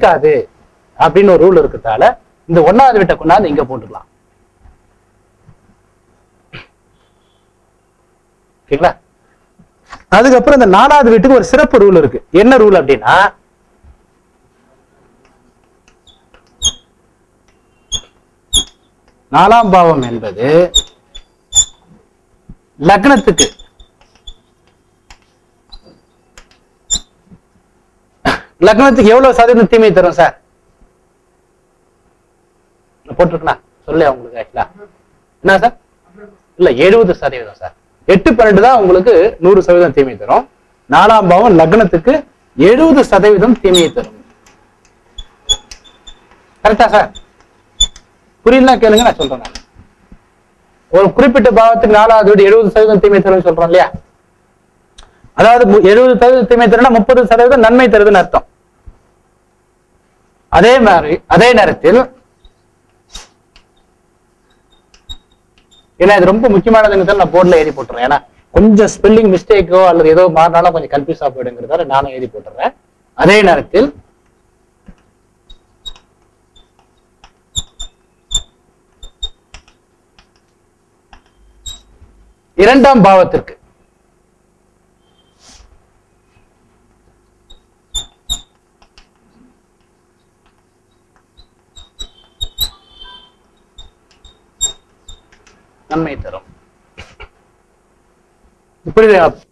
கெடுக்காது அப்படின்னு ஒரு ரூல் இருக்கிறதால இந்த ஒன்னாவது வீட்டை கொண்டாந்து இங்க போட்டுக்கலாம் ஓகேங்களா அதுக்கப்புறம் இந்த நாலாவது வீட்டுக்கு ஒரு சிறப்பு ரூல் இருக்கு என்ன ரூல் அப்படின்னா நாலாம் பாவம் என்பது லக்னத்துக்கு லக்னத்துக்கு எவ்வளவு சதவீதம் தீமை தரும் சார் போட்டிருக்கா சொல்லு உங்களுக்கு ஆக்சுவலா என்ன சார் இல்ல எழுபது சதவீதம் சார் எட்டு பன்னெண்டு தான் உங்களுக்கு நூறு சதவீதம் தீமை தரும் நாலாம் பாவம் லக்னத்துக்கு எழுபது சதவீதம் தீமையை தரும் கரெக்டா சார் புரியல கேளுங்க நான் சொல்றேன் நான். ஒரு குறிப்பிட்ட பாவத்துக்கு நாலாவது வீடு எழுபது சதவீதம் தீமை தரும் சொல்றோம் இல்லையா அதாவது மு- எழுபது சதவீதம் தீமை தரும்னா முப்பது சதவீதம் நன்மை தருதுன்னு அர்த்தம் அதே மாதிரி அதே நேரத்தில் ஏன்னா இது ரொம்ப முக்கியமானதுங்கிறதால நான் போர்டில் எழுதி போட்டுறேன் ஏன்னா கொஞ்சம் ஸ்பெல்லிங் மிஸ்டேக்கோ அல்லது ஏதோ மாறினாலும் கொஞ்சம் கன்ஃபியூஸ் போயிடுங்கிறதால நானும் எழுதி போட்டுறேன் அதே நேரத்தில் இரண்டாம் பாவத்திற்கு நன்மை தரும் இப்படி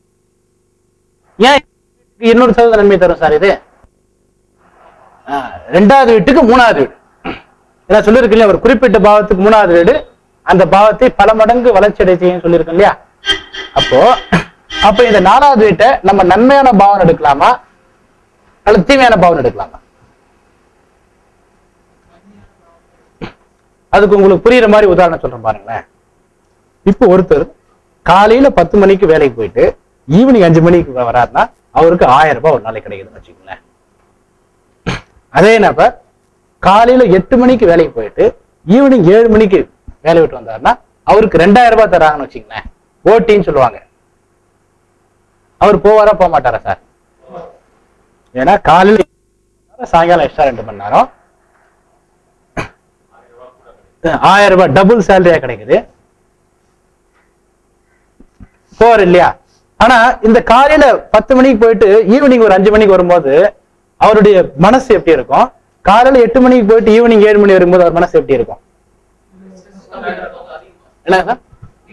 ஏன் இன்னொரு சதவீத நன்மை தரும் சார் இது ஆ, ரெண்டாவது வீட்டுக்கு மூணாவது வீடு ஏன்னா சொல்லியிருக்கு இல்லையா ஒரு குறிப்பிட்ட பாவத்துக்கு மூணாவது வீடு அந்த பாவத்தை பல மடங்கு வளர்ச்சி அடை செய்யும் சொல்லியிருக்கோம் இல்லையா அப்போ அப்ப இந்த நாலாவது வீட்டை நம்ம நன்மையான பாவம் எடுக்கலாமா அல்லது தீமையான பாவம் எடுக்கலாமா அதுக்கு உங்களுக்கு புரியுற மாதிரி உதாரணம் சொல்றேன் பாருங்களேன் இப்போ ஒருத்தர் காலையில பத்து மணிக்கு வேலைக்கு போயிட்டு ஈவினிங் அஞ்சு மணிக்கு வராருன்னா அவருக்கு ஆயிரம் ரூபாய் ஒரு நாளைக்கு கிடைக்குதுன்னு வச்சுக்கோங்களேன் அதே நபர் காலையில எட்டு மணிக்கு வேலைக்கு போயிட்டு ஈவினிங் ஏழு மணிக்கு வேலை விட்டு வந்தாருன்னா அவருக்கு ரெண்டாயிரம் ரூபாய் தராங்கன்னு வச்சுக்கோங்களேன் ஓட்டின்னு சொல்லுவாங்க அவர் போவாரா போக மாட்டாரா சார் ஏன்னா காலையில சாயங்காலம் எக்ஸ்ட்ரா ரெண்டு மணி நேரம் ஆயிரம் ரூபாய் டபுள் சேலரியா கிடைக்குது போவார் இல்லையா ஆனா இந்த காலையில பத்து மணிக்கு போயிட்டு ஈவினிங் ஒரு அஞ்சு மணிக்கு வரும்போது அவருடைய மனசு எப்படி இருக்கும் காலையில எட்டு மணிக்கு போயிட்டு ஈவினிங் ஏழு மணி வரும்போது அவர் மனசு எப்படி இருக்கும் என்ன சார்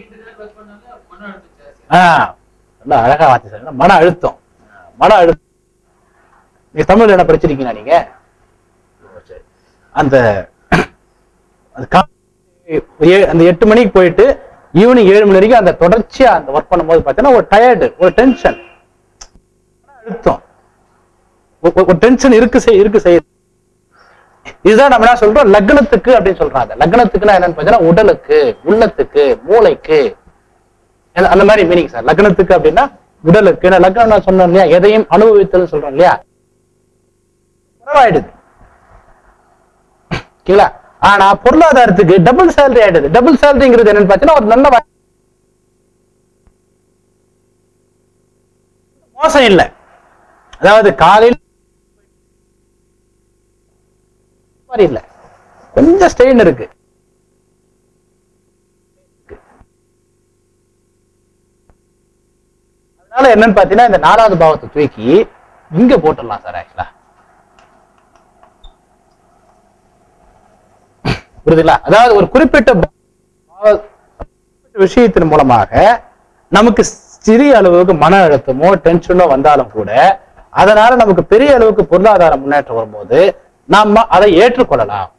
ஆ நல்லா அழகா வார்த்தை சார் மன அழுத்தம் மன அழுத்தம் நீங்க தமிழ்ல என்ன படிச்சிருக்கீங்களா நீங்க ஓ, சரி. அந்த அந்த கா- ஏ- அந்த எட்டு மணிக்கு போயிட்டு ஈவினிங் ஏழு மணி வரைக்கும் அந்த தொடர்ச்சியா அந்த ஒர்க் பண்ணும்போது பார்த்தீங்கன்னா ஒரு டயர்டு ஒரு டென்ஷன் அழுத்தம் ஒ- ஒ- ஒரு டென்ஷன் இருக்கு செய் இருக்கு செய்யுது இதுதான் நம்ம என்ன சொல்றோம் லக்னத்துக்கு அப்படின்னு சொல்றாங்க லக்னத்துக்குன்னா என்னன்னு பார்த்தீங்கன்னா உடலுக்கு உள்ளத்துக்கு மூளைக்கு ஏன்னா அந்த மாதிரி மீனிங் சார் லக்னத்துக்கு அப்படின்னா உடலுக்கு நான் லக்னம் நான் சொன்னேன் இல்லையா எதையும் அனுபவித்தல் சொல்றோம் இல்லையா குறைவாயிடுது ஓகேங்களா ஆனா பொருளாதாரத்துக்கு டபுள் சேலரி ஆயிடுது டபுள் சேலரிங்கிறது என்னன்னு பார்த்தீங்கன்னா ஒரு நல்ல வா- மோசம் இல்லை அதாவது காலையில் மாதிரி இல்ல கொஞ்சம் ஸ்ட்ரெயின் இருக்கு அதனால என்னன்னு பாத்தீங்கன்னா இந்த நாலாவது பாவத்தை தூக்கி இங்க போட்டுடலாம் சார் ஆக்சுவலா புரியுதுங்களா அதாவது ஒரு குறிப்பிட்ட பாவ- குறிப்பிட்ட விஷயத்தின் மூலமாக நமக்கு சிறிய அளவுக்கு மன அழுத்தமோ டென்ஷனோ வந்தாலும் கூட அதனால நமக்கு பெரிய அளவுக்கு பொருளாதார முன்னேற்றம் வரும்போது நாம அதை ஏற்றுக்கொள்ளலாம்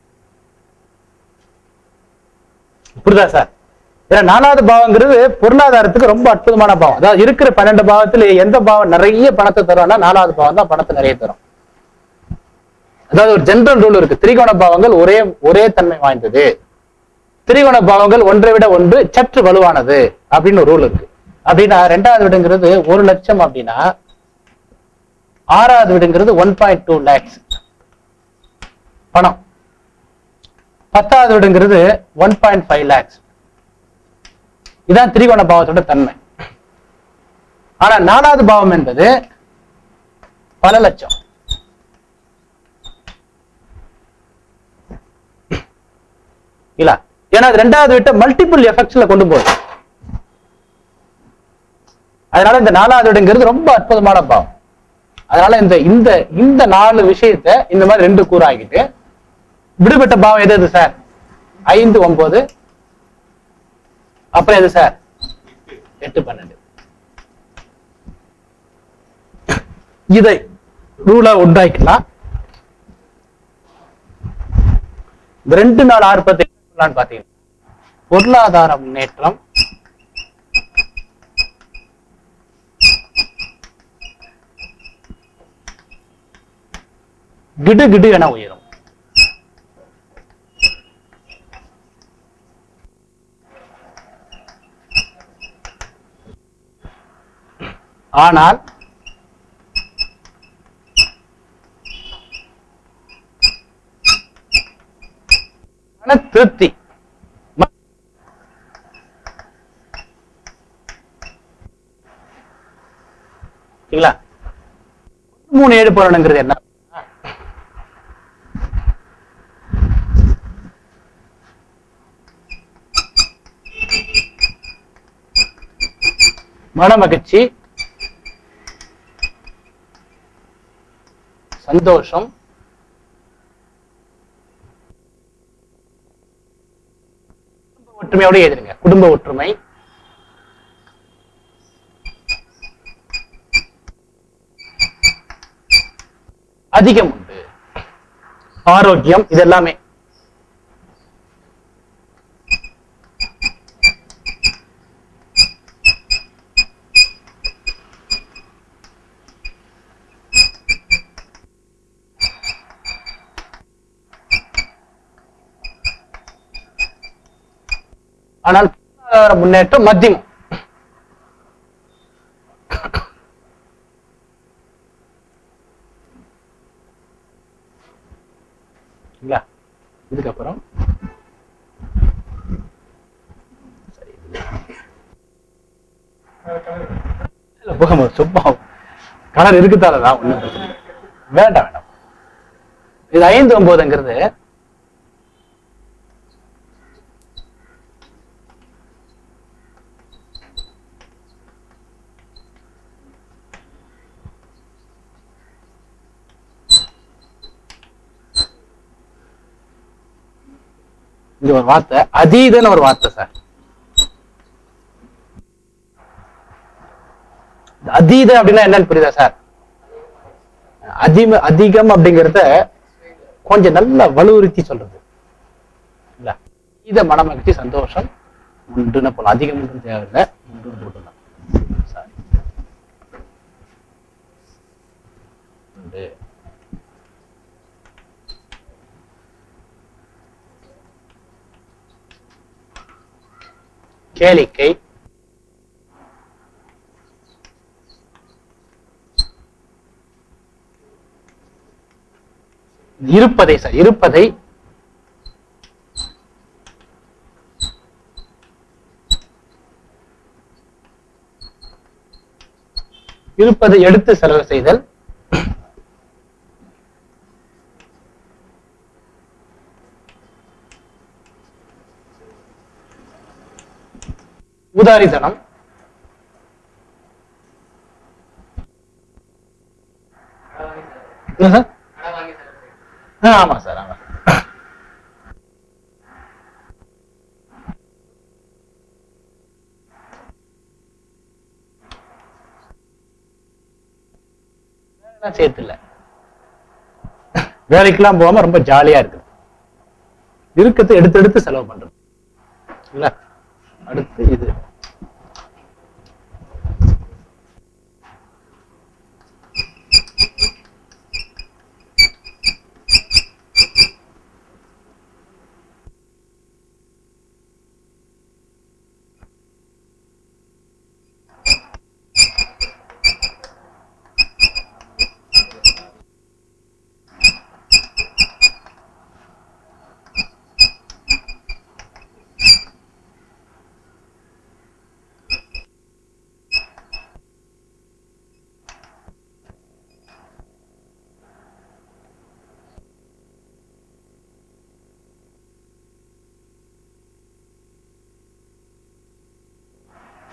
புரியுதா சார் ஏன்னா நாலாவது பாவங்கிறது பொருளாதாரத்துக்கு ரொம்ப அற்புதமான பாவம் அதாவது இருக்கிற பன்னெண்டு பாவத்துல எந்த பாவம் நிறைய பணத்தை தரும்னா நாலாவது பாவம் தான் பணத்தை நிறைய தரும் அதாவது ஒரு ஜெனரல் ரூல் இருக்கு திரிகோண பாவங்கள் ஒரே ஒரே தன்மை வாய்ந்தது திரிகோண பாவங்கள் ஒன்றை விட ஒன்று சற்று வலுவானது அப்படின்னு ஒரு ரூல் இருக்கு அப்படின்னா ரெண்டாவது வீடுங்கிறது ஒரு லட்சம் அப்படின்னா ஆறாவது வீடுங்கிறது ஒன் பாயிண்ட் டூ லேக்ஸ் பணம் பத்தாவது வீடுங்கிறது ஒன் பாயிண்ட் ஃபைவ் லேக்ஸ் இதான் திரிகோண பாவத்தோட தன்மை ஆனா நாலாவது பாவம் என்பது பல லட்சம் இல்ல ஏன்னா அது ரெண்டாவது வீட்டை மல்டிபிள் எஃபெக்ட்ஸ்ல கொண்டு போகுது அதனால இந்த நாலாவது வீடுங்கிறது ரொம்ப அற்புதமான பாவம் அதனால இந்த இந்த இந்த நாலு விஷயத்த இந்த மாதிரி ரெண்டு கூறு ஆகிட்டு விடுபட்ட பாவம் எது எது சார் ஐந்து ஒன்பது அப்புறம் எது சார் எட்டு பன்னெண்டு இதை ரூலா உண்டாக்கிக்கலாம் இந்த ரெண்டு நாள் ஆர்ப்பத்தை சொல்லலாம்னு பாத்தீங்கன்னா பொருளாதார முன்னேற்றம் கிடு கிடு என உயரும் ஆனால் மன திருப்தி ம- சரிங்களா மூணு ஏழு போறணுங்கிறது என்ன மன மகிழ்ச்சி சந்தோஷம் குடும்ப ஒற்றுமையோட எழுதுங்க குடும்ப ஒற்றுமை அதிகம் உண்டு ஆரோக்கியம் இது எல்லாமே ஆனால் பொருளாதார முன்னேற்றம் மத்தியமம் இல்ல இதுக்கப்புறம் சரி, இல்ல போகும்போது சும்மா கலர் இருக்குதாலதான் ஒண்ணும் பிரச்சனை இல்லை. வேண்டாம் வேண்டாம் இது ஐந்து ஒன்பதுங்கிறது இங்க ஒரு வார்த்தை அதீதன்னு ஒரு வார்த்தை சார் இந்த அதீத அப்படின்னா என்னன்னு புரியுதா சார் அதிம அதிகம் அப்படிங்கறத கொஞ்சம் நல்லா வலுவுறுத்தி சொல்றது இல்ல இதீத மனமகிழ்ச்சி சந்தோஷம் உண்டுன்னு போல அதிகம் உண்டு தேவையில்லை உண்டுன்னு போட்டுலாம் சாரி உண்டு கேளிக்கை இருப்பதை சார் இருப்பதை இருப்பதை எடுத்து செலவு செய்தல் உதாரித்தனம் என்ன சார் ஆ, ஆமா சார் ஆமா வேலைலாம் சேர்த்து இல்ல வேலைக்கெல்லாம் போகாம ரொம்ப ஜாலியா இருக்கு இருக்கத்தை எடுத்து எடுத்து செலவு பண்றது இல்ல அடுத்து இது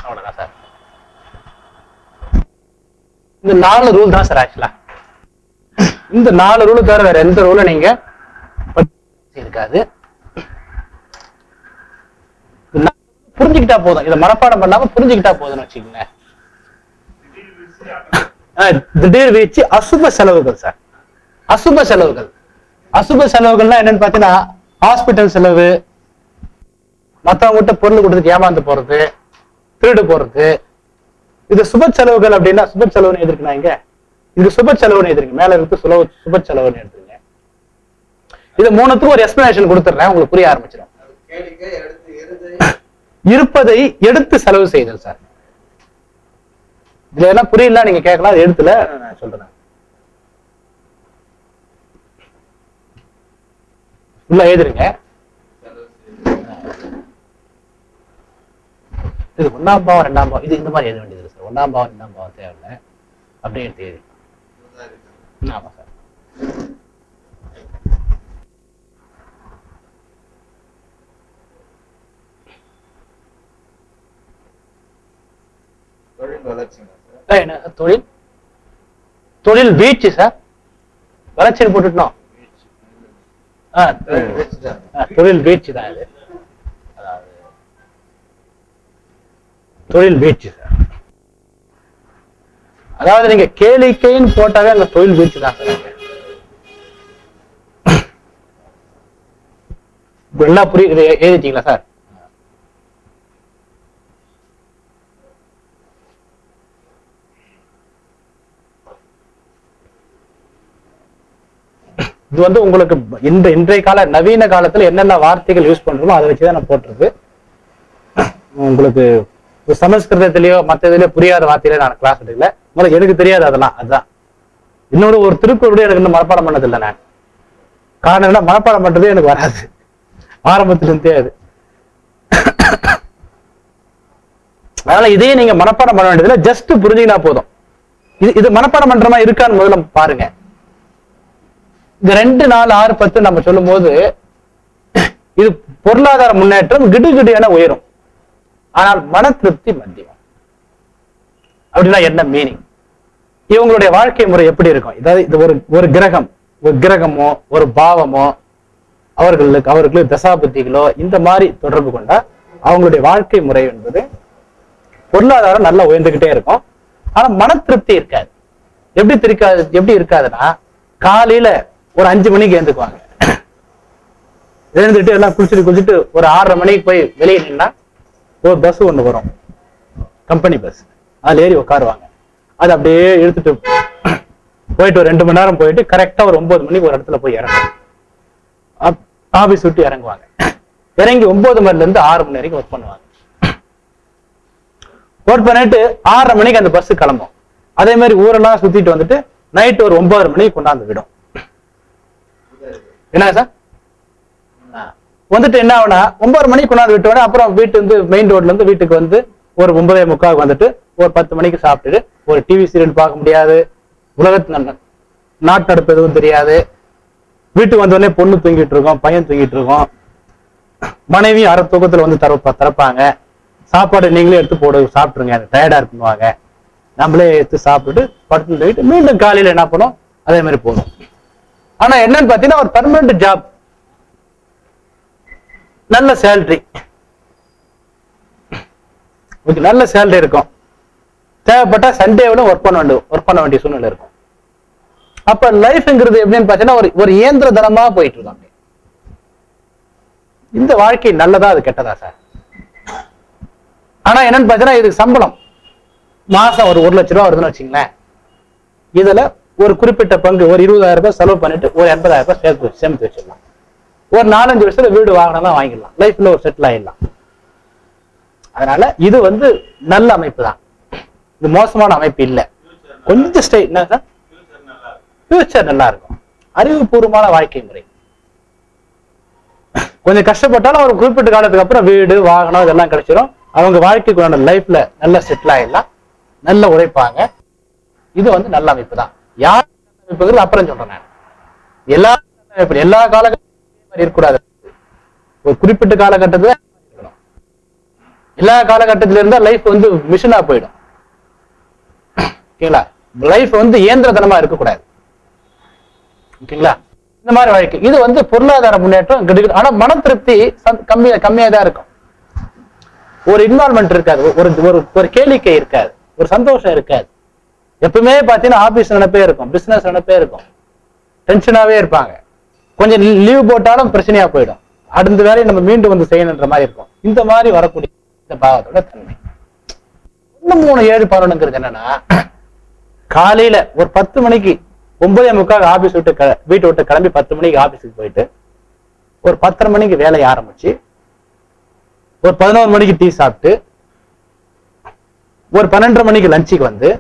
அவ்வளவுதான் சார் இந்த நாலு ரூல் தான் சார் ஆக்சுவலா இந்த நாலு ரூல் தவிர வேற எந்த ரூலும் நீங்க பத்தி இருக்காது இந்த நாலு rule புரிஞ்சுக்கிட்டா போதும் இதை மனப்பாடம் பண்ணாம புரிஞ்சுக்கிட்டா போதும்னு வச்சுக்கோங்களேன் ஆஹ் திடீர் வீச்சு அசுப செலவுகள் சார் அசுப செலவுகள் அசுப செலவுகள்னா என்னன்னு பாத்தீங்கன்னா ஹாஸ்பிட்டல் செலவு மத்தவங்க கிட்ட பொருள் கொடுத்துட்டு ஏமாந்து போறது திருடு போறது இது சுப செலவுகள் அப்படின்னா சுப செலவுன்னு எதிர்க்கணும் இங்க இது சுப செலவுன்னு எதிர்க்கு மேல இருக்கு சுலவு சுப செலவுன்னு எடுத்துருங்க இது மூணுத்துக்கும் ஒரு எக்ஸ்பிளனேஷன் கொடுத்துட்றேன் உங்களுக்கு புரிய ஆரம்பிச்சிடும் அது கேளிக்கை எடுத்து எருது இருப்பதை எடுத்து செலவு செய்தல் சார் இதுல எல்லாம் புரியல நீங்க கேட்கலாம் அது எடுத்துல நான் சொல்றேன் உள்ள எழுதுருங்க செலவு செய்து இது ஒன்னாம் பாவம் ரெண்டாம் பாவம் இது இந்த மாதிரி எழுத வேண்டியது சார் ஒன்னாம் பாவம் ரெண்டாம் பாவம் தேவையில்லை அப்படியே எடுத்து எழுதி உதாரணம். ஆமா சார் தொழில் வளர்ச்சிங்க சார் அஹ் என்ன சார் தொழில் தொழில் வீழ்ச்சி சார் வளர்ச்சின்னு போட்டுட்டோம் ஆ, தொழில் வச்சுட்டாங்க ஆ, தொழில் வீழ்ச்சி தான் இது அதாவது தொழில் வீழ்ச்சி சார் அதாவது நீங்க கேளிக்கைன்னு போட்டாவே அங்க தொழில் வீழ்ச்சி தான் சார் அங்க. இப்ப எல்லாம் புரிய இதை எழுதிட்டீங்களா சார் இது வந்து உங்களுக்கு இந்த இன்றைய கால நவீன காலத்துல என்னென்ன வார்த்தைகள் யூஸ் பண்றோமோ அதை வச்சுதான் நான் போட்டிருக்கு உங்களுக்கு ஒரு சமஸ்கிருதத்திலயோ மத்த இதுலயோ புரியாத வார்த்தையில நான் கிளாஸ் எடுக்கல முதல்ல எனக்கு தெரியாது அதெல்லாம் அதுதான் இன்னொரு ஒரு திருக்குறளுடைய எனக்கு இன்னும் மனப்பாடம் பண்ணது இல்லை நான் காரணம் என்ன மனப்பாடம் பண்றதே எனக்கு வராது ஆரம்பத்துல இருந்தே அது அதனால இதையே நீங்க மனப்பாடம் பண்ண வேண்டியதுல ஜஸ்ட் புரிஞ்சுக்கினா போதும் இது இது மனப்பாடம் பண்ற மாதிரி இருக்கான்னு முதல்ல பாருங்க இந்த ரெண்டு நாலு ஆறு பத்து நம்ம சொல்லும்போது இது பொருளாதார முன்னேற்றம் கிடுகிடுயான உயரும் ஆனால் மன திருப்தி மத்தியம் அப்படின்னா என்ன மீனிங் இவங்களுடைய வாழ்க்கை முறை எப்படி இருக்கும் இதாவது இது ஒரு ஒரு கிரகம் ஒரு கிரகமோ ஒரு பாவமோ அவர்களுக்கு அவர்களுக்கு தசாபுத்திகளோ இந்த மாதிரி தொடர்பு கொண்டா அவங்களுடைய வாழ்க்கை முறை என்பது பொருளாதாரம் நல்லா உயர்ந்துகிட்டே இருக்கும் ஆனா மன திருப்தி இருக்காது எப்படி திருக்காது எப்படி இருக்காதுன்னா காலையில ஒரு அஞ்சு மணிக்கு எழுந்துக்குவாங்க எழுந்துட்டு எல்லாம் குளிச்சுட்டு குளிச்சுட்டு ஒரு ஆறரை மணிக்கு போய் வெளியே நின்னா ஒரு பஸ் ஒண்ணு வரும் கம்பெனி பஸ் அதுல ஏறி உட்காருவாங்க அது அப்படியே இழுத்துட்டு போயிட்டு ஒரு ரெண்டு மணி நேரம் போயிட்டு கரெக்டா ஒரு ஒன்பது மணிக்கு ஒரு இடத்துல போய் இறங்கும் ஆபீஸ் விட்டு இறங்குவாங்க இறங்கி ஒன்பது மணில இருந்து ஆறு மணி வரைக்கும் ஒர்க் பண்ணுவாங்க ஒர்க் பண்ணிட்டு ஆறரை மணிக்கு அந்த பஸ் கிளம்பும் அதே மாதிரி ஊரெல்லாம் சுத்திட்டு வந்துட்டு நைட் ஒரு ஒன்பதரை மணிக்கு கொண்டாந்து விடும் என்ன சார் ஆ. வந்துட்டு என்ன ஆகுனா ஒன்பது மணிக்கு கொண்டாந்து விட்டோடனே அப்புறம் வீட்டு வந்து மெயின் ரோட்ல இருந்து வீட்டுக்கு வந்து ஒரு ஒன்பதே முக்காவுக்கு வந்துட்டு ஒரு பத்து மணிக்கு சாப்பிட்டுட்டு ஒரு டிவி சீரியல் பார்க்க முடியாது உலகத்து நன்மை நாட்டு நடப்பு எதுவும் தெரியாது வீட்டுக்கு வந்த உடனே பொண்ணு தூங்கிட்டு இருக்கோம் பையன் தூங்கிட்டு இருக்கோம் மனைவி அரை தூக்கத்துல வந்து தர திறப்பாங்க சாப்பாடு நீங்களே எடுத்து போடு சாப்பிட்டுருங்க எனக்கு டயர்டா இருக்குவாங்க நம்மளே எடுத்து சாப்பிட்டுட்டு படுத்து தூங்கிட்டு மீண்டும் காலையில என்ன பண்ணோம் அதே மாதிரி போகணும் ஆனா என்னன்னு பாத்தீங்கன்னா ஒரு பர்மனன்ட் ஜாப் நல்ல சேலரி ஓகே நல்ல சேலரி இருக்கும் தேவைப்பட்டா சண்டேவில ஒர்க் பண்ண வேண்டிய ஒர்க் பண்ண வேண்டிய சூழ்நிலை இருக்கும் அப்ப லைஃப்ங்கிறது எப்படின்னு பாத்தீங்கன்னா ஒரு ஒரு இயந்திர தனமா போயிட்டு இருக்கும் அப்படியே. இந்த வாழ்க்கை நல்லதா அது கெட்டதா சார் ஆனா என்னன்னு பாத்தீங்கன்னா இதுக்கு சம்பளம் மாசம் ஒரு ஒரு லட்ச ரூபா வருதுன்னு வச்சுங்களேன் இதுல ஒரு குறிப்பிட்ட பங்கு ஒரு இருபதாயிரம் ரூபாய் செலவு பண்ணிட்டு ஒரு எண்பதாயிரம் ரூபாய் சேர்த்து சேமித்து வச்சிடலாம் ஒரு நாலஞ்சு வருஷத்துல வீடு வாகனம்லாம் வாங்கிடலாம் லைஃப்ல ஒரு செட்டில் ஆயிடலாம் அதனால இது வந்து நல்ல அமைப்பு தான் இது மோசமான அமைப்பு இல்ல கொஞ்சம் ஸ்டே என்ன சார் ஃபியூச்சர் நல்லா இருக்கும் அறிவுபூர்வமான வாழ்க்கை முறை கொஞ்சம் கஷ்டப்பட்டாலும் ஒரு குறிப்பிட்ட காலத்துக்கு அப்புறம் வீடு வாகனம் இதெல்லாம் கிடைச்சிரும் அவங்க வாழ்க்கைக்குள்ள லைஃப்ல நல்லா செட்டில் ஆயிடலாம் நல்ல உழைப்பாங்க இது வந்து நல்ல அமைப்பு தான் யார் நல்ல அமைப்புங்கிறது அப்புறம் சொல்றேன் நான் எல்லா நல்ல அமைப்பு எல்லா காலகட்டத்திலும் இதே மாதிரி இருக்கக்கூடாது ஒரு குறிப்பிட்ட காலகட்டத்துல இருக்கணும் எல்லா காலகட்டத்தில இருந்தா லைஃப் வந்து மிஷினா போயிடும் ஓகேங்களா லைஃப் வந்து இயந்திரத்தனமா இருக்கக்கூடாது ஓகேங்களா இந்த மாதிரி வாழ்க்கை இது வந்து பொருளாதார முன்னேற்றம் கிடுகிடு ஆனா மன திருப்தி சம்- கம்மியா கம்மியா தான் இருக்கும் ஒரு இன்வால்மெண்ட் இருக்காது ஒரு ஒரு ஒரு கேளிக்கை இருக்காது ஒரு சந்தோஷம் இருக்காது எப்பவுமே பாத்தீங்கன்னா ஆபீஸ் நினைப்பே இருக்கும் பிசினஸ் நினைப்பே இருக்கும் டென்ஷனாவே இருப்பாங்க கொஞ்சம் லீவ் போட்டாலும் பிரச்சனையா போயிடும் அடுத்த வேலையை நம்ம மீண்டும் வந்து செய்யணுன்ற மாதிரி இருக்கும் இந்த மாதிரி வரக்கூடிய இந்த பாவத்தோட தன்மை ஒண்ணு மூணு ஏழு பதினொன்னுங்கிறது என்னன்னா காலையில ஒரு பத்து மணிக்கு ஒன்பதே முக்கால் ஆபீஸ் விட்டு க- வீட்டை விட்டு கிளம்பி பத்து மணிக்கு ஆபீஸுக்கு போயிட்டு ஒரு பத்தரை மணிக்கு வேலையை ஆரம்பிச்சு ஒரு பதினோரு மணிக்கு டீ சாப்பிட்டு ஒரு பன்னெண்டரை மணிக்கு லஞ்சுக்கு வந்து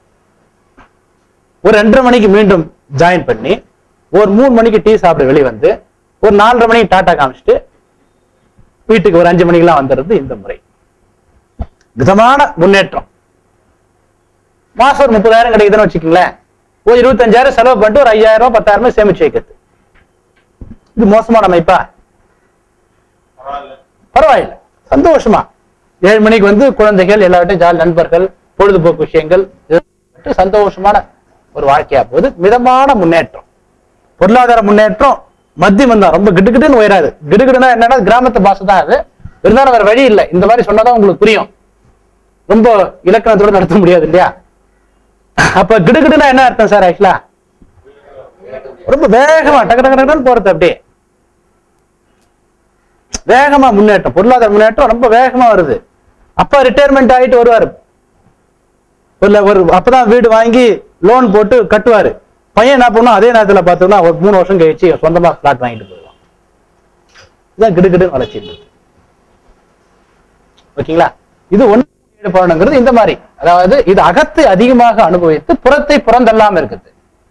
ஒரு ரெண்டரை மணிக்கு மீண்டும் ஜாயின் பண்ணி ஒரு மூணு மணிக்கு டீ சாப்பிட வெளியே வந்து ஒரு நாலரை மணிக்கு டாட்டா காமிச்சிட்டு வீட்டுக்கு ஒரு அஞ்சு மணிக்கெல்லாம் வந்துடுறது இந்த முறை மிதமான முன்னேற்றம் மாசம் ஒரு முப்பதாயிரம் கிடைக்குதுன்னு வச்சுக்கோங்களேன் ஒரு இருபத்தஞ்சாயிரம் செலவு பண்ணிட்டு ஒரு ஐயாயிரம் ரூபாய் பத்தாயிரம் ரூபாய் சேமிச்சு வைக்கிறது இது மோசமான அமைப்பா பரவாயில்ல பரவாயில்லை சந்தோஷமா ஏழு மணிக்கு வந்து குழந்தைகள் எல்லார்ட்டையும் ஜாலி நண்பர்கள் பொழுதுபோக்கு விஷயங்கள் இதெல்லாம் சந்தோஷமான ஒரு வாழ்க்கையா போகுது மிதமான முன்னேற்றம் பொருளாதார முன்னேற்றம் மத்தியம் தான் ரொம்ப கிடுகிடுன்னு உயராது கிடுகிடுனா என்னன்னா கிராமத்து பாஷை தான் அது இருந்தாலும் வேற வழி இல்லை இந்த மாதிரி சொன்னாதான் உங்களுக்கு புரியும் ரொம்ப இலக்கணத்தோட நடத்த முடியாது இல்லையா அப்ப கிடுகிடுனா என்ன அர்த்தம் சார் ஆக்சுவலா ரொம்ப வேகமா டக்கு டக்கு டக்குன்னு போறது அப்படியே வேகமா முன்னேற்றம் பொருளாதார முன்னேற்றம் ரொம்ப வேகமா வருது அப்பா ரிட்டையர்மெண்ட் ஆயிட்டு வருவாரு இல்ல ஒரு அப்பதான் வீடு வாங்கி லோன் போட்டு கட்டுவாரு பையன் என்ன பண்ணும் அதே நேரத்துல பார்த்தோம்னா ஒரு மூணு வருஷம் கழிச்சு சொந்தமா பிளாட் வாங்கிட்டு போயிடுவான் இதான் கிடுகிடு வளர்ச்சி இருந்தது ஓகேங்களா இது ஒண்ணு ஈடுபாடுங்கிறது இந்த மாதிரி அதாவது இது அகத்தை அதிகமாக அனுபவித்து புறத்தை புறந்தல்லாம இருக்குது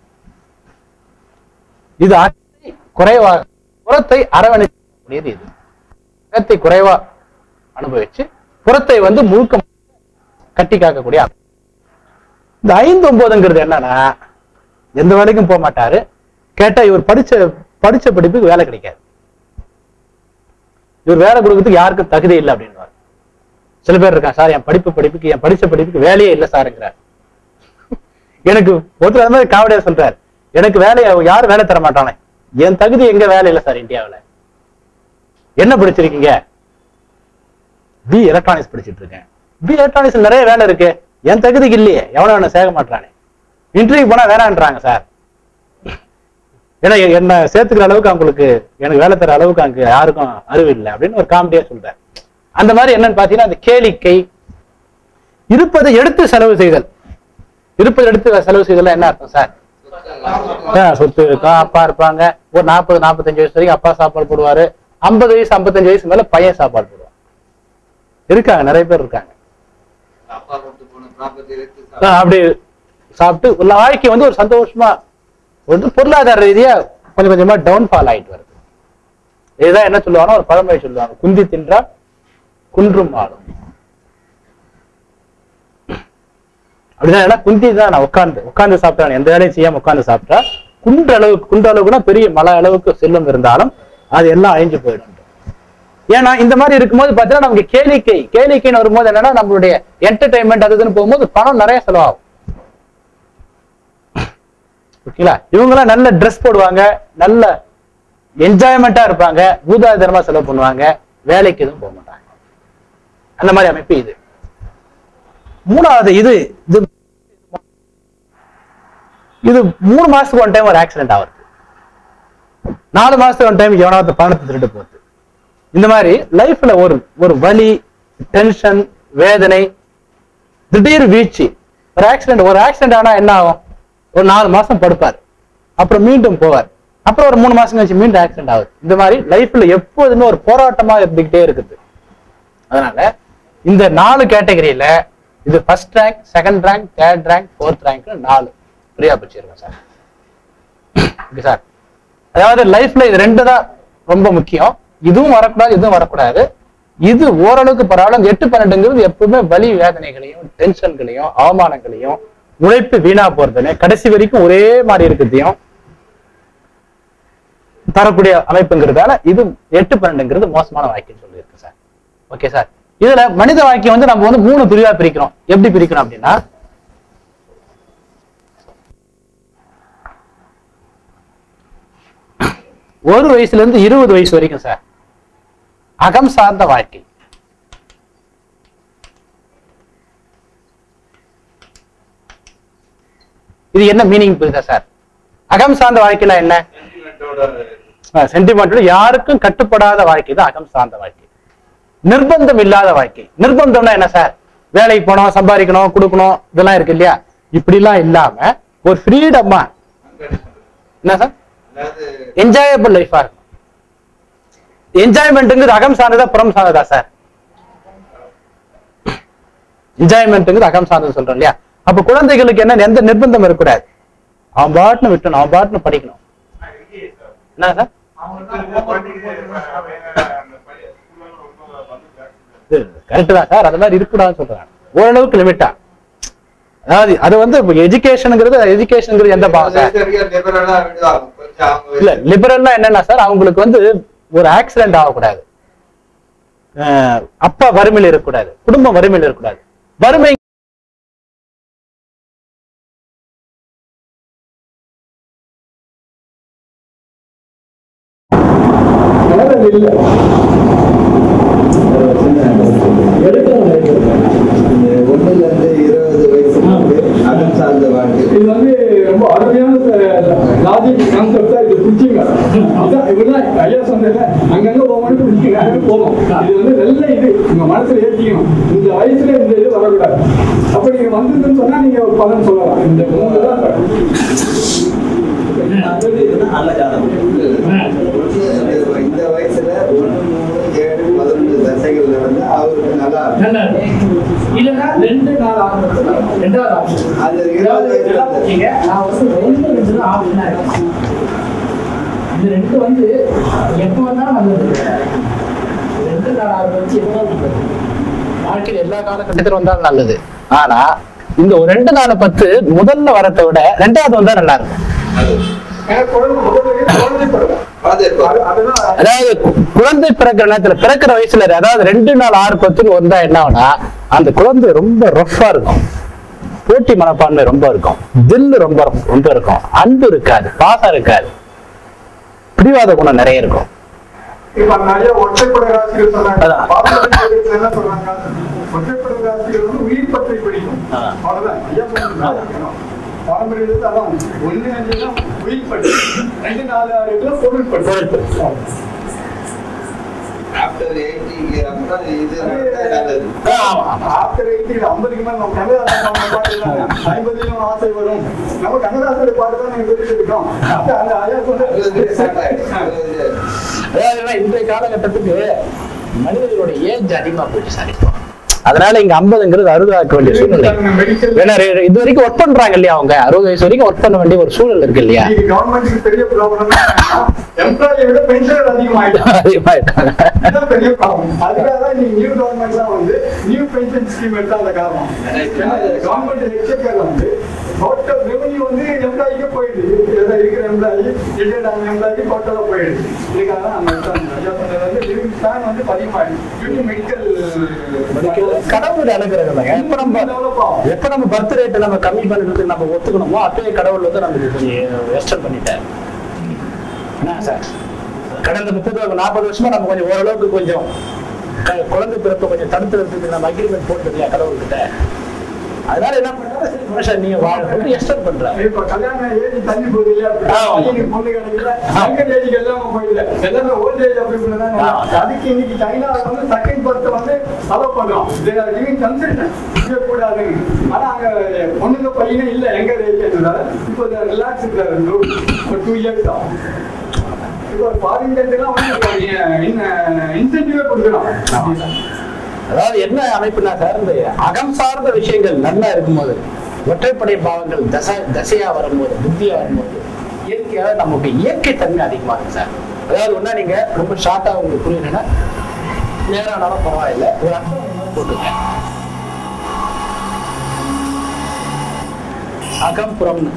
இது அகத்தை குறைவாக புறத்தை அரவணைக்கூடியது இது அகத்தை குறைவா அனுபவிச்சு புறத்தை வந்து முழுக்க கட்டி காக்கக்கூடிய அமைப்பு. இந்த ஐந்து ஒன்பதுங்கிறது என்னன்னா எந்த வேலைக்கும் போக மாட்டாரு கேட்டா இவர் படிச்ச படிச்ச படிப்புக்கு வேலை கிடைக்காது இவர் வேலை கொடுக்கறதுக்கு யாருக்கும் தகுதி இல்லை அப்படின்னு சில பேர் இருக்கான் சார் என் படிப்பு படிப்புக்கு என் படிச்ச படிப்புக்கு வேலையே இல்லை சாருங்கிறார் எனக்கு ஒருத்தர் அந்த மாதிரி காவடியா சொல்றாரு எனக்கு வேலையை யாரும் வேலை தர மாட்டானே என் தகுதி எங்க வேலை இல்லை சார் இந்தியாவுல என்ன படிச்சிருக்கீங்க பி எலக்ட்ரானிக்ஸ் படிச்சிட்டு இருக்கேன் பி எலக்ட்ரானிக்ஸ் நிறைய வேலை இருக்கு என் தகுதிக்கு இல்லையே எவனும் என்ன சேர்க்க மாட்டானே இன்டர்வியூ போனா வேணான்றாங்க சார் ஏன்னா எ- என்ன சேர்த்துக்கிற அளவுக்கு அவங்களுக்கு எனக்கு வேலை தர அளவுக்கு அங்க யாருக்கும் அறிவு இல்லை அப்படின்னு ஒரு காமெடியா சொல்றாரு அந்த மாதிரி என்னன்னு பாத்தீங்கன்னா அந்த கேளிக்கை இருப்பதை எடுத்து செலவு செய்தல் இருப்பதை எடுத்து செலவு செய்தல் என்ன அர்த்தம் சார் ஆ, சொத்து இருக்கும் அப்பா இருப்பாங்க ஒரு நாற்பது நாற்பத்தஞ்சு வயசு வரைக்கும் அப்பா சாப்பாடு போடுவாரு ஐம்பது வயசு ஐம்பத்தஞ்சு வயசு மேல பையன் சாப்பாடு போடுவான் இருக்காங்க நிறைய பேர் இருக்காங்க அப்பா கொண்டு போன ப்ராப்பர்ட்டி எடுத்து ஆ, சாப்பிட்டு அப்படி சாப்பிட்டு உள்ள வாழ்க்கை வந்து ஒரு சந்தோஷமா வந்து பொருளாதார ரீதியா கொஞ்சம் கொஞ்சமா டவுன் ஃபால் ஆயிட்டு வருது இதுதான் என்ன சொல்லுவாங்கன்னா ஒரு பழமொழி சொல்லுவாங்க குந்தி தின்றா குன்றும் ஆளும் அப்படிதான் ஏன்னா குந்தி தான் நான் உட்கார்ந்து உட்கார்ந்து சாப்பிட்டா எந்த வேலையும் செய்யாம உட்கார்ந்து சாப்பிட்டா குன்ற அளவுக்கு குன்ற அளவுக்குனா பெரிய மலை அளவுக்கு செல்வம் இருந்தாலும் அது எல்லாம் அழிஞ்சு போயிடும் ஏன்னா இந்த மாதிரி இருக்கும்போது பாத்தீங்கன்னா நமக்கு கேளிக்கை கேளிக்கைன்னு வரும்போது என்னன்னா நம்மளுடைய என்டர்டைன்மெண்ட் அது இதுன்னு போகும்போது பணம் நிறைய செலவாகும் ஓகேங்களா இவங்கெல்லாம் நல்ல ட்ரெஸ் போடுவாங்க நல்ல என்ஜாய்மெண்டா இருப்பாங்க பூதாதனமா செலவு பண்ணுவாங்க வேலைக்கு எதுவும் போக மாட்டாங்க அந்த மாதிரி அமைப்பு இது மூணாவது இது இது இது மூணு மாசத்துக்கு ஒன் டைம் ஒரு ஆக்சிடென்ட் ஆகுது நாலு மாசத்துக்கு ஒன் டைம் எவனாவது பணத்தை திருட்டு போகுது இந்த மாதிரி லைஃப்ல ஒரு ஒரு வலி டென்ஷன் வேதனை திடீர் வீழ்ச்சி ஒரு ஆக்சிடென்ட் ஒரு ஆக்சிடென்ட் ஆனா என்ன ஆகும் ஒரு நாலு மாசம் படுப்பார் அப்புறம் மீண்டும் போவார் அப்புறம் ஒரு மூணு மாசம் கழிச்சு மீண்டும் ஆக்சிடென்ட் ஆகுது இந்த மாதிரி லைஃப்ல எப்போதுமே ஒரு போராட்டமா இருந்துகிட்டே இருக்குது அதனால இந்த நாலு கேட்டகரியில இது first rank second rank third rank fourth rank நாலு ஃப்ரீயா பிடிச்சிருக்கேன் சார் ஓகே சார் அதாவது லைஃப்ல இது ரெண்டு தான் ரொம்ப முக்கியம் இதுவும் வரக்கூடாது இதுவும் வரக்கூடாது இது ஓரளவுக்கு பரவாயில்ல இந்த எட்டு பன்னெண்டுங்கிறது எப்பவுமே வலி வேதனைகளையும் டென்ஷன்களையும் அவமானங்களையும் உழைப்பு வீணா போறதுன்னு கடைசி வரைக்கும் ஒரே மாதிரி இருக்கிறதையும் தரக்கூடிய அமைப்புங்கிறதால இது எட்டு பன்னெண்டுங்கிறது மோசமான வாய்க்குன்னு சொல்லியிருக்கு சார் ஓகே சார் இதுல மனித வாழ்க்கையை வந்து நம்ம வந்து மூணு பிரிவா பிரிக்கிறோம் எப்படி பிரிக்கிறோம் அப்படின்னா ஒரு வயசுல இருந்து இருபது வயசு வரைக்கும் சார் அகம் சார்ந்த வாழ்க்கை இது என்ன மீனிங் புரியுதா சார் அகம் சார்ந்த வாழ்க்கையில என்ன சென்டிமெண்டோட சென்டிமெண்ட் யாருக்கும் கட்டுப்படாத வாழ்க்கை தான் அகம் சார்ந்த வாழ்க்கை நிர்பந்தம் இல்லாத வாழ்க்கை நிர்பந்தம்னா என்ன சார் வேலைக்கு போனோம் சம்பாதிக்கணும் கொடுக்கணும் இதெல்லாம் இருக்கு இல்லையா இப்படிலாம் இல்லாம ஒரு ஃப்ரீடமா என்ன சார் அதாவது என்ஜாயபிள் லைஃபா இருக்கும் என்ஜாய்மெண்ட்டுங்கிறது அகம் சார்ந்ததா புறம் சார்ந்ததா சார் என்ஜாய்மெண்ட்டுங்கிறது அகம் சார்ந்தது சொல்றோம் இல்லையா அப்ப குழந்தைகளுக்கு என்ன எந்த நிர்பந்தம் இருக்கக்கூடாது அவன் பாட்டுன்னு விட்டணும் அவன் பாட்டுன்னு படிக்கணும் என்ன சார் கரெக்ட் தான் சார் அது மாதிரி இருக்கக்கூடாதுன்னு சொல்றாங்க ஓரளவுக்கு லிமிட்டா அதாவது அது வந்து எஜுகேஷனுங்கிறது எஜுகேஷனுங்கிறது எந்த பாவம் சார் லிபரலா விடுவாங்க கொஞ்சம் அவங்க இல்ல லிபரல்னா என்னன்னா சார் அவங்களுக்கு வந்து ஒரு ஆக்சிடென்ட் ஆகக்கூடாது அஹ் அப்பா வறுமையில் இருக்கக்கூடாது குடும்பம் வறுமையில் இருக்கக்கூடாது வறுமை ஒண்ணுல இருந்து இருபது வயசு அகம் சார்ந்த வாழ்க்கை இது வந்து ரொம்ப அருமையான லாஜிக் கான்செப்டா இது புரிஞ்சுங்க அதான் இப்படிதான் ஐயா சொன்னல அங்கங்க போகணும் புரிஞ்சுங்க போதும் இது வந்து நல்ல இது உங்க மனசுல ஏற்றிக்கணும் இந்த வயசுல இந்த இது வரக்கூடாது அப்ப நீங்க வந்ததுன்னு சொன்னா நீங்க ஒரு பலன் சொல்லலாம் இந்த மூணு தான் ஒண்ணு இந்த வயசுல ஒண்ணு மூணு ஏழு பதினொன்று தசைகள் நடந்து அவருக்கு நல்லா இருக்கும். இல்லைன்னா ரெண்டு நாள் ஆகுறது ரெண்டாவது ஆகும் அது இருபது இருபது வயசுல இதெல்லாம் வச்சீங்க, நான் வந்து ரெண்டு ரெண்டு தான் ஆகுதுன்னா இருக்கும். இது ரெண்டு வந்து எப்போ வேணாலும் நல்லது ரெண்டு நாள் ஆகுது வச்சு எப்போ நல்லது வாழ்க்கையில் எல்லா காலகட்டத்திலும் வந்தாலும் நல்லது ஆனா இந்த ஒரு ரெண்டு நாலு பத்து முதல்ல வரத்தை விட ரெண்டாவது வந்தா நல்லா இருக்கும் ஏன்னா குழந்தை முதல்ல குழந்தை பருவம் அது இப்போ அது- அதெல்லாம் அதாவது கு- குழந்தை பிறக்கிற நேரத்துல பிறக்கிற வயசுல அதாவது ரெண்டு நாள் ஆறு பத்துன்னு வந்தா என்ன ஆகும்னா அந்த குழந்தை ரொம்ப ரஃப்பா இருக்கும் போட்டி மனப்பான்மை ரொம்ப இருக்கும் தில்லு ரொம்ப ரொம்ப இருக்கும் அன்பு இருக்காது பாசம் இருக்காது பிடிவாத குணம் நிறைய இருக்கும் இப்ப நிறைய ஒற்றைப்படை ராசிகள் சொன்னாங்க அதான். பாரம்பரிய என்ன சொல்றாங்க ஒற்றைப்படை ராசிகள் வந்து உயிர் பற்றி பிடிக்கும் ஆ. அவ்வளவுதான் ஐயா சொன்னது பாரம்பரியத்தை அதான் ஒண்ணு அஞ்சுனா உயிர் பற்றி ரெண்டு நாலு ஆறு இதுல பொருள் பொருள் பற்றி பற்று. ஆஃப்டர் எயிட்டி அப்புறம் இது நடந்தா நல்லது ஆமா, ஆமா. ஆஃப்டர் எயிட்டி ஐம்பதுக்கு மேல நம்ம கண்ணதாசன் நம்ம பாட்டு இல்ல. ஐம்பதுலயும் ஆசை வரும் நம்ம கண்ணதாசோட பாட்டு தான் நீங்க பேசிட்டு இருக்கோம் அந்த அந்த ஐயா அறுபது சொன்ன ஸ்டார்ட் ஆயிடுச்சு அறுபது அதாவது என்ன, இன்றைய காலகட்டத்துக்கு மனிதர்களோட ஏஜ் அதிகமா போயிடுச்சு சார் இப்போ அதனால இங்க ஐம்பதுங்கிறது அறுபதாக்க வேண்டிய சூழ்நிலை மெடிக்கல் ஏன்னா ரெ- இது வரைக்கும் ஒர்க் பண்றாங்க இல்லையா அவங்க அறுபது வயசு வரைக்கும் ஒர்க் பண்ண வேண்டிய ஒரு சூழல் இருக்கு இல்லையா இன்னைக்கு கவர்மெண்ட்டுக்கு பெரிய ப்ராப்ளம் எம்ப்ளாயை விட பென்ஷனர் அதிகமாயிட்டாங்க அதிகமா இருக்காங்க. இதுதான் பெரிய ப்ராப்ளம் அதுக்காக தான் நீங்க நியூ கவர்மெண்ட் தான் வந்து நியூ பென்ஷன் ஸ்கீம் எடுத்தா அந்த காரணம் ஏன்னா கவர்மெண்ட் எக்ஸெக்கர் வந்து டோட்டல் ரெவன்யூ வந்து எம்ப்ளாய்க்கே போயிடுது ஏதோ இருக்கிற எம்ப்ளாயி ரிட்டையர்ட் ஆன எம்ப்ளாய்க்கு டோட்டலாக போயிடுது இதுக்காக தான் அந்த எடுத்தாங்க. ஐயா சொன்னது வந்து லிவிங் ஸ்பேன் வந்து அதிகமாயிடுது டியூ மெடிக்கல் கடவுளுடைய அனுகிரகம் தாங்க. எப்ப நம்ம டெவலப் ஆகும் எப்ப நம்ம பர்த் ரேட் நம்ம கம்மி பண்ணிட்டு நம்ம ஒத்துக்கணுமோ அப்பயே கடவுள் வந்து நமக்கு கொஞ்சம் எக்ஸ்டெண்ட் பண்ணிட்டார் என்ன சார் கடந்த முப்பது நாற்பது வருஷமா நம்ம கொஞ்சம் ஓரளவுக்கு கொஞ்சம் க- குழந்தை பிறப்பு கொஞ்சம் தடுத்து நிறுத்துறதுக்கு நம்ம அக்ரிமெண்ட் போட்டு இல்லையா கடவுள்கிட்ட அதனால என்ன பண்றாரு சரி மனுஷன் நீங்க வாழ எக்ஸ்டெண்ட் பண்றாரு இப்ப கல்யாண ஏஜ் தள்ளி போகுது இல்லையா ஆமா. பையனுக்கு பொண்ணு கிடைக்கல யங்கர் ஏஜுக்கு எல்லாமே போயிடல எல்லாமே ஓல்ட் ஏஜ் அப்படி இப்படி தான் ஆமா. அதுக்கு இன்னைக்கு சைனா வந்து செகண்ட் பர்த் வந்து அலோவ் பண்றோம் கிவிங் கன்சென்ட் கூடாதுன்னு ஆனா அங்க பொண்ணுங்க பையனே இல்ல யங்கர் ஏஜ்னால இப்போ ரிலாக்ஸ் இருக்காரு ஒரு டூ இயர்ஸ் ஆகும் இப்போ ஃபாரின் கண்ட்ரிலாம் வந்து இன்சென்டிவே கொடுக்குறோம் அதாவது என்ன அமைப்புனா சார் இந்த அகம் சார்ந்த விஷயங்கள் நல்லா இருக்கும்போது ஒற்றைப்படை பாவங்கள் தசை தசையா வரும்போது புத்தியா வரும்போது இயற்கையாக நமக்கு இயற்கை தன்மை அதிகமா இருக்கு சார் அதாவது ஒண்ணா நீங்க ரொம்ப ஷார்ட்டா உங்களுக்கு புரியணும்னா நேரானாலும் பரவாயில்ல ஒரு அர்த்தம் போட்டுங்க அகம் புறம்னு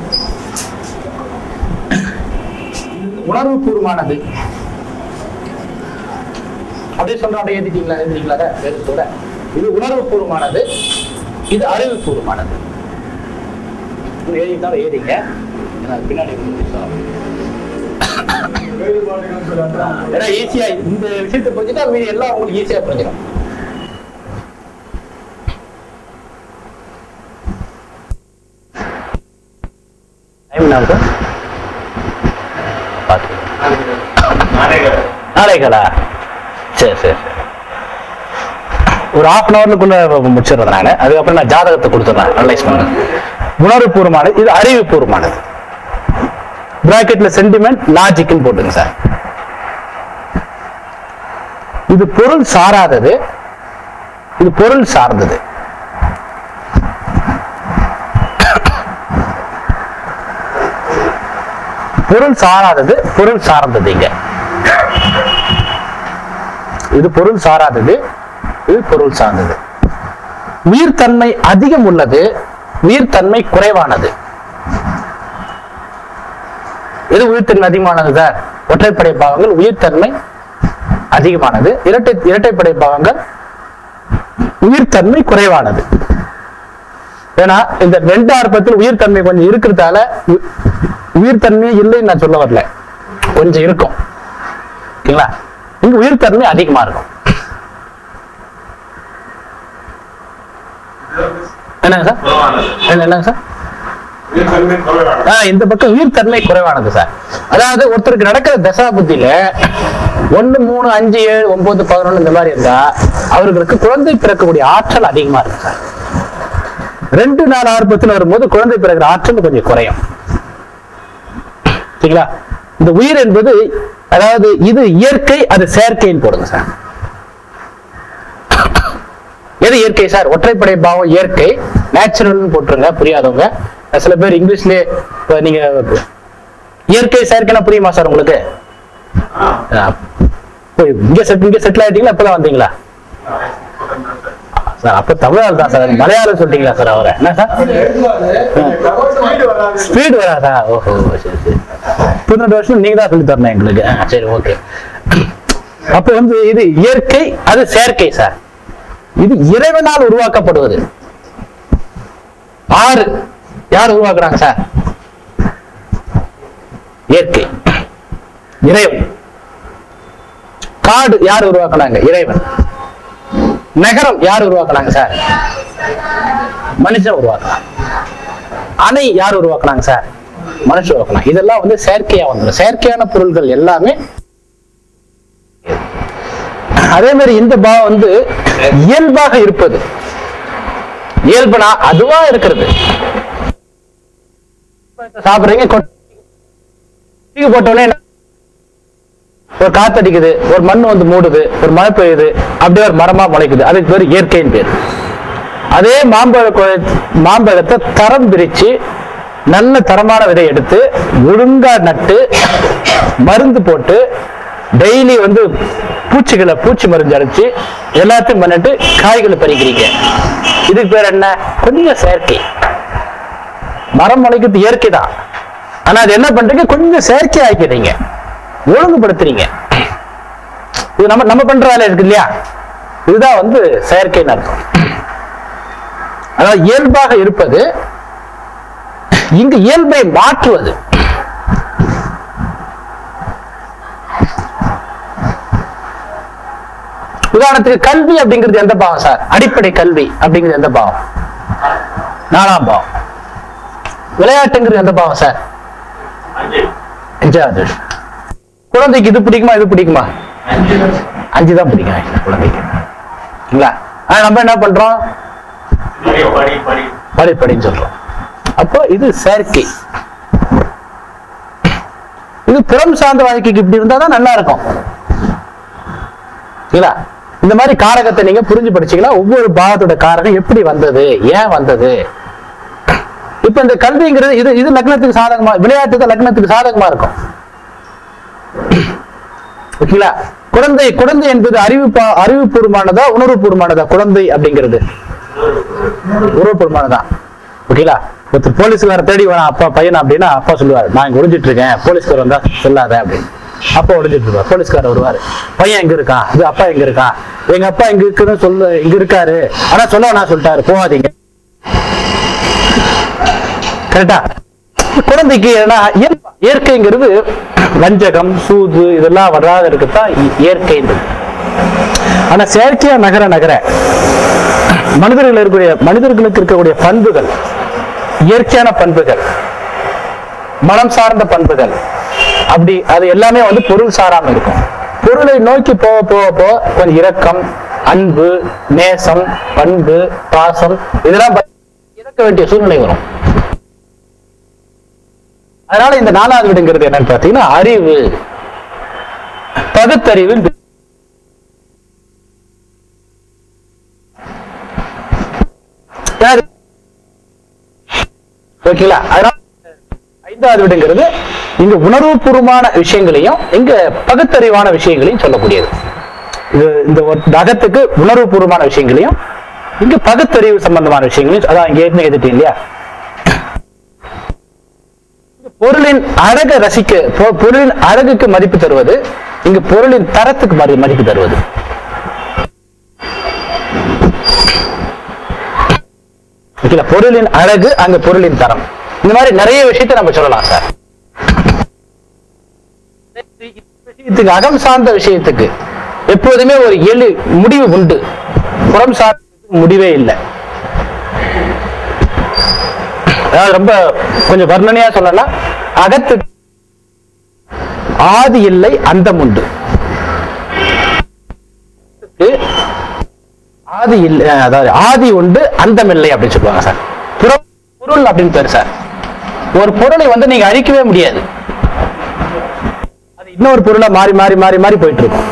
உணர்வு பூர்வமானது அப்படியே சொல்ற அப்படியே எழுதிட்டீங்களா எழுதிட்டீங்களா எழுதிட்டோட இது உணர்வுபூர்வமானது இது அறிவுபூர்வமானது இது எழுதிட்டாலும் எழுதிங்க ஏன்னா அது பின்னாடி கொஞ்சம் வேறுபாடுகள் சொல்லலாம் ஏன்னா ஈஸியா இந்த விஷயத்தை புரிஞ்சுட்டா மீதி எல்லாம் உங்களுக்கு ஈஸியா புரிஞ்சிடும் டைம் என்ன ஆகுது பார்த்து நாளைக்கலா சரி சரி சரி ஒரு ஹாஃப் அன் ஹவர்லுக்குள்ள முடிச்சிடுறேன் நான் அதுக்கப்புறம் நான் ஜாதகத்தை கொடுத்துட்றேன் அனலைஸ் பண்ணேன் உணர்வுபூர்வமானது இது அறிவுபூர்வமானது பிராக்கெட்ல சென்டிமெண்ட் லாஜிக்னு போட்டுங்க சார் இது பொருள் சாராதது இது பொருள் சார்ந்தது பொருள் சாராதது பொருள் சார்ந்தது இங்க இது பொருள் சாராதது இது பொருள் சார்ந்தது உயிர்த்தன்மை அதிகம் உள்ளது உயிர்த்தன்மை குறைவானது எது உயிர்த்தன்மை அதிகமானது சார் ஒற்றைப்படை பாகங்கள் உயிர்த்தன்மை அதிகமானது இரட்டை இரட்டைப்படை பாகங்கள் உயிர்த்தன்மை குறைவானது ஏன்னா இந்த ரெண்டு ஆர்ப்பத்தில் உயிர்த்தன்மை கொஞ்சம் இருக்கிறதால உ- உயிர்த்தன்மை இல்லைன்னு நான் சொல்ல வரல கொஞ்சம் இருக்கும் ஓகேங்களா இங்க உயிர்த்தன்மை அதிகமா இருக்கும் என்னங்க சார் என்ன- என்னங்க சார் ஆ, இந்த பக்கம் உயிர்த்தன்மை குறைவானது சார் அதாவது ஒருத்தருக்கு நடக்கிற தசா புத்தியில ஒண்ணு மூணு அஞ்சு ஏழு ஒன்பது பதினொன்னு இந்த மாதிரி இருந்தா அவர்களுக்கு குழந்தை பிறக்கக்கூடிய ஆற்றல் அதிகமா இருக்கு சார் ரெண்டு நாள் ஆர்ப்பத்தில் வரும்போது குழந்தை பிறக்கிற ஆற்றல் கொஞ்சம் குறையும் சரிங்களா இந்த உயிர் என்பது அதாவது இது இயற்கை அது செயற்கைன்னு போடுங்க சார் எது இயற்கை சார் ஒற்றைப்படை பாவம் இயற்கை நேச்சுரல்னு போட்டுருங்க புரியாதவங்க சில பேர் இங்கிலீஷ்லயே இப்ப நீங்க இயற்கை செயற்கைனா புரியுமா சார் உங்களுக்கு ஆ. போய் இங்க செட் இங்க செட்டில் ஆயிட்டீங்களா இப்பதான் வந்தீங்களா சார் அப்ப தமிழால் தான் சார் மலையாளம் சொல்லிட்டீங்களா சார் அவரை என்ன சார் ஸ்பீடு வராதா ஓஹோ சரி சரி பதினெட்டு வருஷம் நீங்க தான் சொல்லி தரணும் எங்களுக்கு ஆ, சரி ஓகே அப்ப வந்து இது இயற்கை அது செயற்கை சார் இது இறைவனால் உருவாக்கப்படுவது ஆறு யார் உருவாக்குறாங்க சார் இயற்கை இறைவன் காடு யார் உருவாக்குனாங்க இறைவன் நகரம் யார் உருவாக்குனாங்க சார் மனுஷன் உருவாக்குனாங்க அணை யார் உருவாக்குனாங்க சார் மனுஷன் உருவாக்குனாங்க இதெல்லாம் வந்து செயற்கையா வந்துடும் செயற்கையான பொருள்கள் எல்லாமே அதே மாதிரி இந்த பாவம் வந்து இயல்பாக இருப்பது இயல்புனா அதுவா இருக்கிறது சாப்பிடுறீங்க கொட்- தூக்கி போட்ட உடனே என்ன? ஒரு காத்தடிக்குது ஒரு மண் வந்து மூடுது ஒரு மழை பெய்யுது அப்படியே ஒரு மரமா முளைக்குது அதுக்கு பேர் இயற்கைன்னு பேர் அதே மாம்பழ கொ- மாம்பழத்தை தரம் பிரிச்சு நல்ல தரமான விதை எடுத்து ஒழுங்கா நட்டு மருந்து போட்டு டெய்லி வந்து பூச்சிகளை பூச்சி மருந்து அடிச்சு எல்லாத்தையும் பண்ணிட்டு காய்களை பறிக்கிறீங்க இதுக்கு பேர் என்ன கொஞ்சம் செயற்கை மரம் முளைக்கிறது இயற்கை தான் ஆனா அது என்ன பண்றீங்க கொஞ்சம் செயற்கை ஆக்கிறீங்க ஒழுங்குபடுத்துறீங்க இது நம்ம நம்ம பண்ற வேலை இருக்கு இல்லையா இதுதான் வந்து செயற்கைன்னு அர்த்தம் அதாவது இயல்பாக இருப்பது இங்கு இயல்பை மாற்றுவது உதாரணத்துக்கு கல்வி அப்படிங்கிறது எந்த பாவம் சார் அடிப்படை கல்வி அப்படிங்கிறது எந்த பாவம் நாலாம் பாவம் விளையாட்டுங்கிறது எந்த பாவம் சார் அஞ்சாவது குழந்தைக்கு இது பிடிக்குமா இது பிடிக்குமா அஞ்சு தான் பிடிக்கும் actually குழந்தைக்கு இல்ல ஆனா நம்ம என்ன பண்றோம் படி படின்னு சொல்றோம் அப்போ இது செயற்கை இது புறம் சார்ந்த வாழ்க்கைக்கு இப்படி இருந்தா தான் நல்லா இருக்கும் இல்ல இந்த மாதிரி காரகத்தை நீங்க புரிஞ்சு படிச்சீங்கன்னா ஒவ்வொரு பாவத்தோட காரகம் எப்படி வந்தது ஏன் வந்தது இப்ப இந்த கல்விங்கிறது இது இது லக்னத்துக்கு சாதகமா விளையாட்டு தான் லக்னத்துக்கு சாதகமா இருக்கும் ஓகேங்களா குழந்தை குழந்தை என்பது அறிவு அறிவுபூர்வமானதா உணர்வுபூர்வமானதா குழந்தை அப்படிங்கிறது உணர்வுபூர்வமானதா ஓகேங்களா ஒருத்தர் போலீஸ்கார தேடி வரான் அப்பா பையன் அப்படின்னா அப்பா சொல்லுவார் நான் இங்க ஒளிஞ்சிட்டு இருக்கேன் போலீஸ்கார் வந்தா சொல்லாத அப்படின்னு அப்பா ஒளிஞ்சிட்டு இருப்பார் போலீஸ்காரர் வருவாரு பையன் எங்க இருக்கான் இது அப்பா எங்க இருக்கான் எங்க அப்பா இங்க இருக்குன்னு சொல்ல இங்க இருக்காரு ஆனா சொல்ல நான் சொல்லிட்டாரு போகாதீங்க கரெக்டா குழந்தைக்கு ஏன்னா இயல்- இயற்கைங்கிறது வஞ்சகம் சூது இதெல்லாம் வராத இருக்குதான் இ- இயற்கைன்றது ஆனா செயற்கையா நகர நகர மனிதர்கள் இருக்கக்கூடிய மனிதர்களுக்கு இருக்கக்கூடிய பண்புகள் இயற்கையான பண்புகள் மனம் சார்ந்த பண்புகள் அப்படி அது எல்லாமே வந்து பொருள் சாராம இருக்கும் பொருளை நோக்கி போக போக போக கொஞ்சம் இரக்கம் அன்பு நேசம் பண்பு பாசம் இதெல்லாம் ப- இறக்க வேண்டிய சூழ்நிலை வரும் அதனால இந்த நாலாவது வீடுங்கிறது என்னன்னு பாத்தீங்கன்னா அறிவு பகுத்தறிவு ஓகேங்களா அதனால ஐந்தாவது வீடுங்கிறது இங்க உணர்வுபூர்வமான விஷயங்களையும் இங்க பகுத்தறிவான விஷயங்களையும் சொல்லக்கூடியது இது இந்த ஒரு அகத்துக்கு உணர்வுபூர்வமான விஷயங்களையும் இங்க பகுத்தறிவு சம்பந்தமான விஷயங்களையும் அதான் இங்க ஏற்கனவே எழுதிட்டீங்க இல்லையா பொருளின் அழகை ரசிக்க பொ- பொருளின் அழகுக்கு மதிப்பு தருவது இங்கு பொருளின் தரத்துக்கு மதி- மதிப்பு தருவது ஓகேங்களா பொருளின் அழகு அங்க பொருளின் தரம் இந்த மாதிரி நிறைய விஷயத்தை நம்ம சொல்லலாம் சார் விஷயத்துக்கு அகம் சார்ந்த விஷயத்துக்கு எப்போதுமே ஒரு எளி முடிவு உண்டு புறம் சார்ந்த முடிவே இல்லை அதாவது ரொம்ப கொஞ்சம் வர்ணனையா சொல்லலாம் அகத்து ஆதி இல்லை அந்தம் உண்டு ஆதி இல்லை அதாவது ஆதி உண்டு அந்தம் இல்லை அப்படின்னு சொல்லுவாங்க சார் புறம் பொருள் அப்படின்னு பேரு சார் ஒரு பொருளை வந்து நீங்க அழிக்கவே முடியாது அது இன்னொரு பொருளா மாறி மாறி மாறி மாறி போயிட்டு இருக்கும்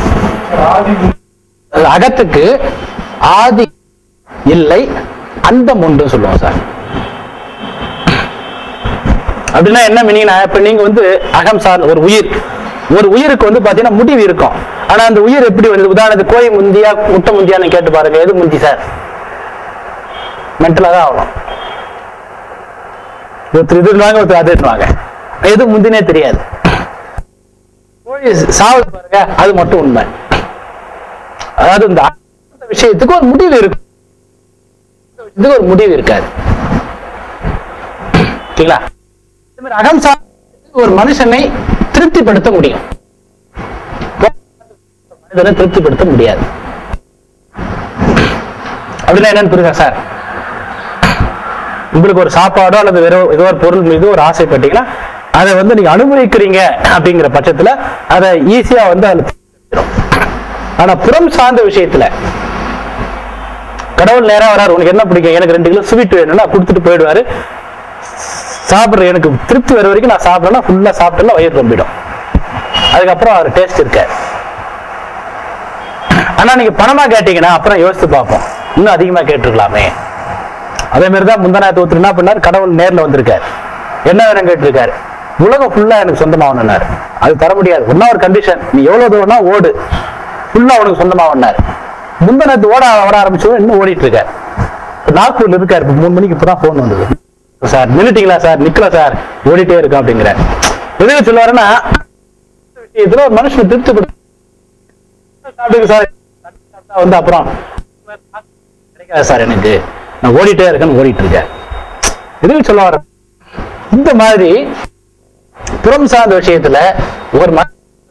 அது அகத்துக்கு ஆதி இல்லை அந்தம் உண்டு சொல்லுவோம் சார் அப்படின்னா என்ன மீனிங் இப்ப நீங்க வந்து அகம் சார்ந்த ஒரு உயிர் ஒரு உயிருக்கு வந்து பாத்தீங்கன்னா முடிவு இருக்கும் ஆனா அந்த உயிர் எப்படி வந்து உதாரணத்துக்கு கோழி முந்தியா முட்டை முந்தியான்னு கேட்டு பாருங்க எது முந்தி சார் மென்டலா தான் ஆகணும் ஒருத்தர் இதுவாங்க ஒருத்தர் அதுவாங்க எது முந்தினே தெரியாது கோழி சாவது பாருங்க அது மட்டும் உண்மை அதாவது இந்த அந்த விஷயத்துக்கு ஒரு முடிவு இருக்கும் இதுக்கு ஒரு முடிவு இருக்காது ஓகேங்களா இந்த மாதிரி அகம் சார்ந்த ஒரு மனுஷனை திருப்திப்படுத்த முடியும் மனிதனை திருப்திப்படுத்த முடியாது அப்படின்னா என்னன்னு புரியுதா சார் உங்களுக்கு ஒரு சாப்பாடோ அல்லது வேற ஏதோ ஒரு பொருள் மீது ஒரு ஆசைப்பட்டீங்கன்னா அதை வந்து நீங்க அனுபவிக்கிறீங்க அப்படிங்கிற பட்சத்துல அதை ஈஸியா வந்து அதுல திருப்திப்படுத்திடும். ஆனா புறம் சார்ந்த விஷயத்துல கடவுள் நேரா வராரு உனக்கு என்ன பிடிக்கும் எனக்கு ரெண்டு கிலோ ஸ்வீட் வேணும்னா கொடுத்துட்டு போயிடுவாரு சாப்பிடுற எனக்கு திருப்தி வர வரைக்கும் நான் சாப்பிடலாம் ஃபுல்லா சாப்பிட்டேன்னா வயிறு ரொம்பிடும் அதுக்கப்புறம் அவர் டேஸ்ட் இருக்காது ஆனா நீங்க பணமா கேட்டீங்கன்னா அப்புறம் யோசித்து பார்ப்போம் இன்னும் அதிகமா கேட்டிருக்கலாமே அதே மாதிரி தான் முந்தநாயத்து ஒருத்தர் என்ன பண்ணார் கடவுள் நேர்ல வந்திருக்காரு என்ன வேணும் கேட்டிருக்காரு உலகம் ஃபுல்லா எனக்கு சொந்தமாகணும்னாரு அது தர முடியாது ஒன்னா ஒரு கண்டிஷன் நீ எவ்வளவு தூரம்னா ஓடு ஃபுல்லா உனக்கு சொந்தமாகணும்னாரு முந்தநாயத்து ஓட ஓட ஆரம்பிச்சவங்க இன்னும் ஓடிட்டு இருக்காரு இப்ப நாக்பூர்ல இருக்காரு இப்ப மூணு மணிக்கு இப்பதான் போன் வந்தது சார் நின்னுட்டீங்களா சார் நிக்கல சார் ஓடிட்டே இருக்கோம் அப்படிங்கிற எதுக்கு சொல்லுவாருன்னா இந்த விஷயத்துல ஒரு மனுஷன் திருப்தி சாப்பிடுங்க சார் சாப்பிட்டா வந்து அப்புறம் கிடைக்காது சார் எனக்கு நான் ஓடிட்டே இருக்கேன்னு ஓடிட்டு இருக்கேன் எதுக்கு சொல்ல வர இந்த மாதிரி புறம் சார்ந்த விஷயத்துல ஒரு ம-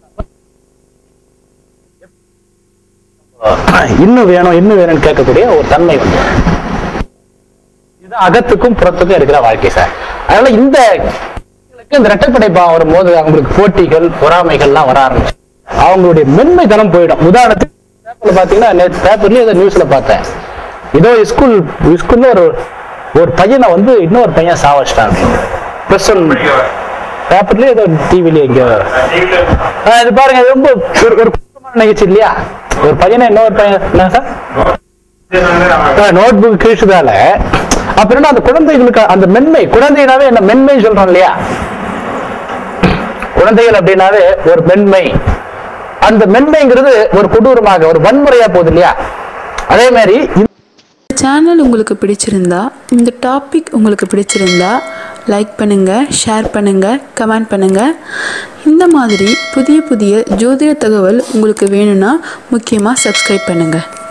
இன்னும் வேணும் இன்னும் வேணும்னு கேட்கக்கூடிய ஒரு தன்மை வந்து இதுதான் அகத்துக்கும் புறத்துக்கும் இருக்கிற வாழ்க்கை சார் அதனால இந்த இந்த இரட்டைப்படை பாவம் வரும்போது அவங்களுக்கு போட்டிகள் பொறாமைகள்லாம் வர ஆரம்பிச்சு அவங்களுடைய மென்மைத்தனம் போயிடும் உதாரணத்துக்கு பேப்பர்ல பாத்தீங்கன்னா நேற்று பேப்பர்லயே ஏதோ நியூஸ்ல பார்த்தேன் ஏதோ ஸ்கூல் ஸ்கூல்ல ஒரு ஒரு பையனை வந்து இன்னொரு பையன் சாவச்சிட்டாங்க பிளஸ் ஒன் பேப்பர்லயே ஏதோ டிவில எங்க ஆஹ் இது பாருங்க இது ரொம்ப ஒரு ஒரு குற்றமான நிகழ்ச்சி இல்லையா ஒரு பையனை இன்னொரு பையன் என்ன சார் நோட் புக் கிழிச்சதால அப்புறம் அந்த குழந்தைகளுக்கு அந்த மென்மை குழந்தைனாவே என்ன மென்மை சொல்றோம் இல்லையா குழந்தைகள் அப்படின்னாவே ஒரு மென்மை அந்த மென்மைங்கிறது ஒரு கொடூரமாக ஒரு வன்முறையா போகுது இல்லையா அதே மாதிரி இந்த சேனல் உங்களுக்கு பிடிச்சிருந்தா இந்த டாபிக் உங்களுக்கு பிடிச்சிருந்தா லைக் பண்ணுங்கள் ஷேர் பண்ணுங்கள் கமெண்ட் பண்ணுங்கள் இந்த மாதிரி புதிய புதிய ஜோதிட தகவல் உங்களுக்கு வேணும்னா முக்கியமாக சப்ஸ்கிரைப் பண்ணுங்கள்